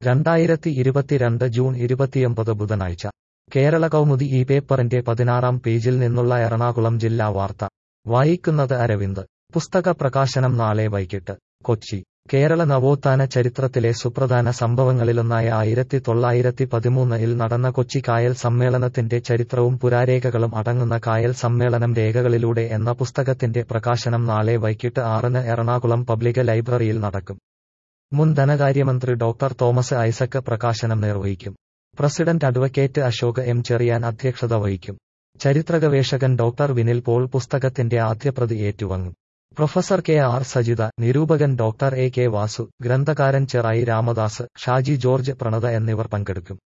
രണ്ടായിരത്തി ഇരുപത്തിരണ്ട് ജൂൺ ഇരുപത്തിയൊമ്പത് ബുധനാഴ്ച കേരള കൗമുദി ഈ പേപ്പറിന്റെ പതിനാറാം പേജിൽ നിന്നുള്ള എറണാകുളം ജില്ലാ വാർത്ത വായിക്കുന്നത് അരവിന്ദ് പുസ്തക പ്രകാശനം നാളെ വൈകിട്ട് കൊച്ചി കേരള നവോത്ഥാന ചരിത്രത്തിലെ സുപ്രധാന സംഭവങ്ങളിലൊന്നായ ആയിരത്തി തൊള്ളായിരത്തി പതിമൂന്നിൽ നടന്ന കൊച്ചി കായൽ സമ്മേളനത്തിന്റെ ചരിത്രവും പുരാരേഖകളും അടങ്ങുന്ന കായൽ സമ്മേളനം രേഖകളിലൂടെ എന്ന പുസ്തകത്തിന്റെ പ്രകാശനം നാളെ വൈകിട്ട് ആറിന് എറണാകുളം പബ്ലിക് ലൈബ്രറിയിൽ നടക്കും മുൻ ധനകാര്യമന്ത്രി ഡോക്ടർ തോമസ് ഐസക് പ്രകാശനം നിർവഹിക്കും president advocate Ashok M Cheriyan അധ്യക്ഷത വഹിക്കും ചരിത്രഗവേഷകൻ ഡോക്ടർ വിനിൽ പോൾ പുസ്തകത്തിന്റെ ആദ്യപ്രതി ഏറ്റുവാങ്ങും പ്രൊഫസർ കെ ആർ സജിത നിരൂപകൻ ഡോക്ടർ എ കെ വാസു ഗ്രന്ഥകാരൻ ചെറായി രാമദാസ് ഷാജി ജോർജ് പ്രണത എന്നിവർ പങ്കെടുക്കും